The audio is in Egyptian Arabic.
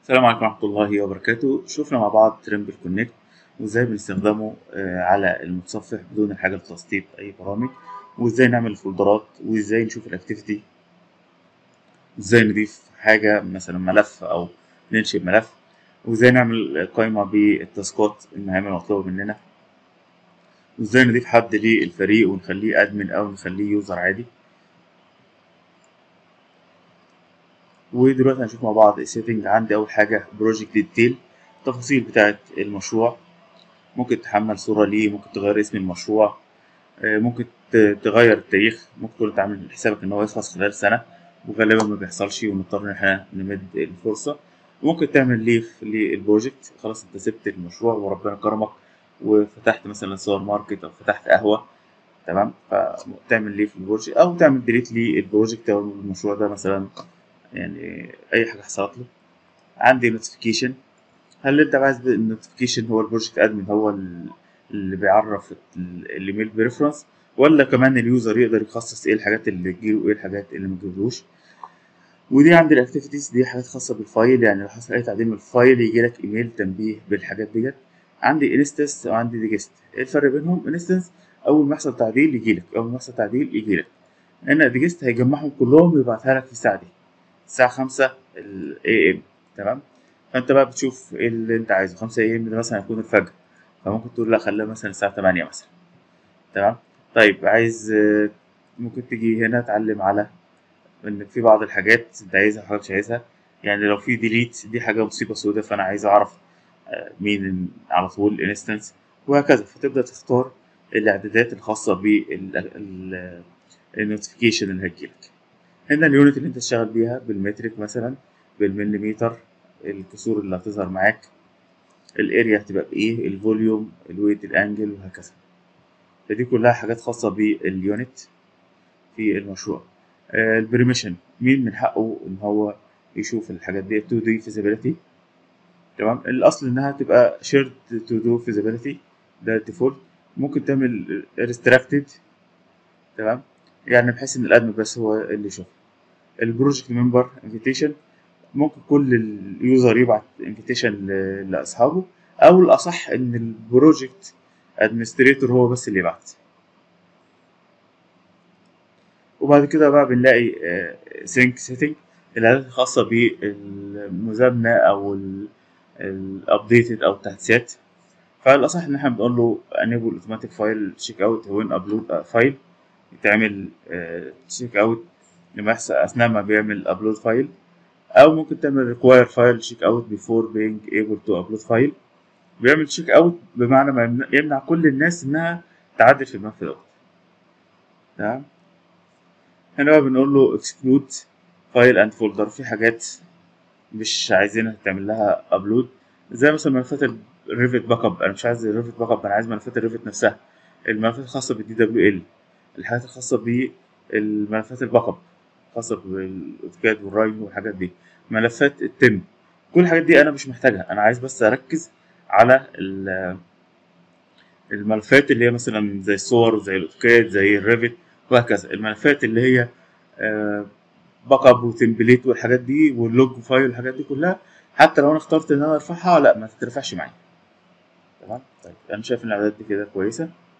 السلام عليكم ورحمة الله وبركاته شفنا مع بعض ترمبل كونكت وازاي بنستخدمه آه، على المتصفح بدون الحاجة لتسطيب أي برامج وازاي نعمل فولدرات وازاي نشوف الأكتيفيتي وازاي نضيف حاجة مثلا ملف أو ننشئ ملف وازاي نعمل قائمة بالتاسكات المهام المطلوبة مننا وازاي نضيف حد للفريق ونخليه أدمن أو نخليه يوزر عادي ودلوقتي هنشوف مع بعض السيتنج عندي أول حاجة بروجكت ديتيل التفاصيل بتاعة المشروع ممكن تحمل صورة ليه ممكن تغير اسم المشروع آه، ممكن ت- تغير التاريخ ممكن تكون تعمل حسابك ان هو يخلص خلال سنة وغالبا ما بيحصلش ونضطر ان احنا نمد الفرصة وممكن تعمل ليف للبروجكت خلاص انت سبت المشروع وربنا كرمك وفتحت مثلا سوبر ماركت او فتحت قهوة تمام فتعمل ليف للبروجكت او تعمل ديليت للبروجكت او المشروع ده مثلا يعني اي حاجة حصلت له عندي نوتيفيكيشن هل انت عايز النوتيفيكيشن هو البروجكت ادمن هو ال- اللي بيعرف ال- الايميل بريفرنس ولا كمان اليوزر يقدر يخصص ايه الحاجات اللي تجيله وايه الحاجات اللي ما تجيلوش ودي عندي الاكتيفيتيز دي حاجات خاصه بالفايل يعني لو حصل اي تعديل من الفايل يجي لك ايميل تنبيه بالحاجات ديت عندي انستنس وعندي ديجست ايه الفرق بينهم انستنس اول ما يحصل تعديل يجي لك اول ما يحصل تعديل يجي لك هنا ديجست هيجمعهم كلهم ويبعتها لك في الساعه دي الساعه 5 الاي ام تمام فانت بقى بتشوف ايه اللي انت عايزه 5 اي ام ده مثلا هيكون الفجر فممكن تقول لا خليها مثلا الساعه 8 مثلا تمام طيب عايز آه، ممكن تيجي هنا تعلم على ان في بعض الحاجات انت عايزها وحاجات مش عايزها يعني لو في ديليت دي حاجه مصيبه سوداء فانا عايز اعرف آه، مين على طول الانستنس وهكذا فتبدا تختار الاعدادات الخاصه بالنوتيفيكيشن اللي هتجيلك هنا اليونت اللي انت تشتغل بيها بالمترك مثلا بالمليمتر الكسور اللي هتظهر معاك الاريا هتبقى بايه الفوليوم الويت الانجل وهكذا فدي كلها حاجات خاصة باليونت في المشروع آه، البريميشن مين من حقه ان هو يشوف الحاجات دي تو دي فيزيبيليتي تمام الاصل انها تبقى شيرد تو دو فيزيبيليتي ده الديفولت ممكن تعمل ريستراكتد تمام يعني بحيث ان الادمن بس هو اللي يشوف البروجكت ممبر انفيتيشن ممكن كل اليوزر يبعت انفيتيشن لاصحابه او الاصح ان البروجكت ادمنستريتور هو بس اللي يبعت وبعد كده بقى بنلاقي سينك سيتنج الاعدادات الخاصه بالمزامنه او الابديتد او التحديثات فالاصح ان احنا بنقول له انيبل اوتوماتيك فايل تشيك اوت وين ابلود فايل يتعمل تشيك اوت لما يحصل اثناء ما بيعمل ابلود فايل او ممكن تعمل ريكواير فايل تشيك اوت بيفور بينج ايبل تو ابلود فايل بيعمل تشيك اوت بمعنى ما يمنع- يمنع كل الناس انها تعدل في الملف دوت تمام هنا بقى بنقول له اكسكلود فايل اند فولدر في حاجات مش عايزينها تعمل لها ابلود زي مثلا ملفات الريفت باك اب انا مش عايز الريفت باك اب انا عايز ملفات الريفت نفسها الملفات الخاصه بالدي دبليو ال الحاجات الخاصه بالملفات الباك اب خاصه بالاوتوكاد والرايم والحاجات دي ملفات التم كل الحاجات دي انا مش محتاجها انا عايز بس اركز على ال- الملفات اللي هي مثلا زي الصور وزي الاوتوكاد زي الريفت وهكذا الملفات اللي هي باك اب وتمبليت والحاجات دي واللوج فايل والحاجات دي كلها حتى لو انا اخترت ان انا ارفعها لا ما تترفعش معايا تمام طيب انا شايف ان الاعدادات دي كده كويسه